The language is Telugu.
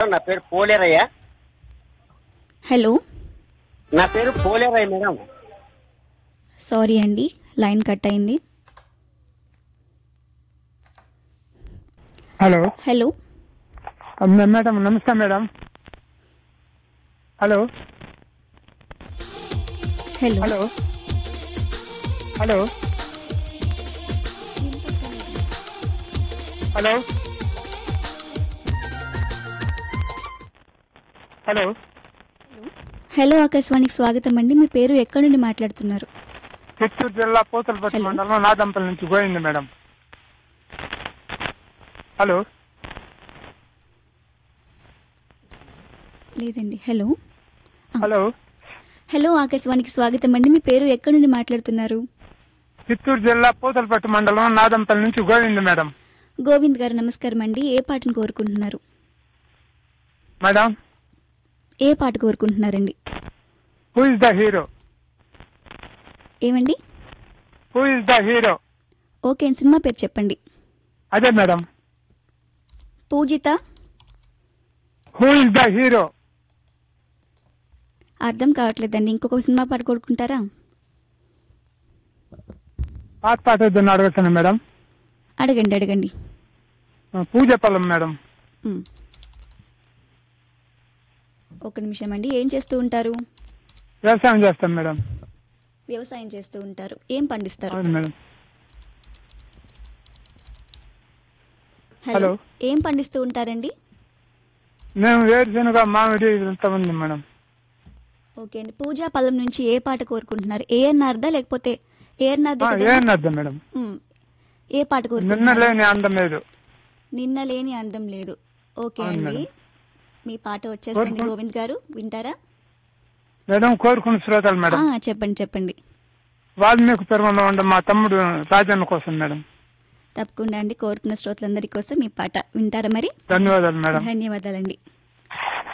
నా పేరు పోలేరయ్య హలో నా పేరు పోలేరయ్య మేడం సారీ అండి లైన్ కట్ అయింది హలో హలో మ- మేడం నమస్తే madam hello hello hello hello hello hello hello ఆకాశవాణికి స్వాగతం అండి మీ పేరు ఎక్కడి నుండి మాట్లాడుతున్నారు చిత్తూరు జిల్లా పూతలపట్టు హలో. మండలం నాదంపల్లి నుంచి పోయింది మేడం హలో లేదండి హలో హలో హలో ఆకాశవాణికి స్వాగతం అండి మీ పేరు ఎక్కడి నుండి మాట్లాడుతున్నారు చిత్తూరు జిల్లా పూతలపట్టు మండలం నాదంపల్లి నుంచి గోవింద్ మేడం గోవింద్ గారు నమస్కారం అండి ఏ పాటను కోరుకుంటున్నారు మేడం ఏ పాట కోరుకుంటున్నారండి హూ ఇస్ ద హీరో ఏమండి who is the hero okay అండి సినిమా పేరు చెప్పండి అదే madam Pujitha who is the hero అర్థం కావట్లేదండి ఇంకొక సినిమా పాట కోరుకుంటారా పాత పాట వద్దని అడగచ్చాను మేడం అడగండి అడగండి పూజ పొలం మేడం ఉమ్. ఒక నిమిషం అండి ఏం చేస్తూ ఉంటారు వ్యవసాయం చేస్తాం మేడం వ్యవసాయం చేస్తూ ఉంటారు ఏం పండిస్తారు అవును మేడం హలో హలో. ఏం పండిస్తూ ఉంటారండి మేము వేరుశనగ మామిడి ఇంత ఉంది మేడం ఓకే అండి పూజా పదం నుంచి ఏ పాట కోరుకుంటున్నారు ఏఎన్ఆర్దా లేకపోతే ఏఎన్ఆర్ది ఆ, కదండి? ఏం అర్థం మేడం ఉమ్. ఏ పాట నిన్న కోరుకుంటున్నారు లేని అందం లేదు నిన్న లేని అందం లేదు ఓకే అవును అండి మేడం. మీ పాట వచ్చేస్తుంది కోరుకో- గోవింద్ గారు వింటారా మేడం కోరుకున్న శ్రోతలు ఆ, మేడం చెప్పండి చెప్పండి వాల్మీకి పెరుమలో ఉండే మా తమ్ముడు రాజన్న కోసం మేడం తప్పకుండా అండి కోరుతున్న శ్రోతలందరి కోసం మీ పాట వింటారా మరి ధన్యవాదాలు మేడం ధన్యవాదాలండి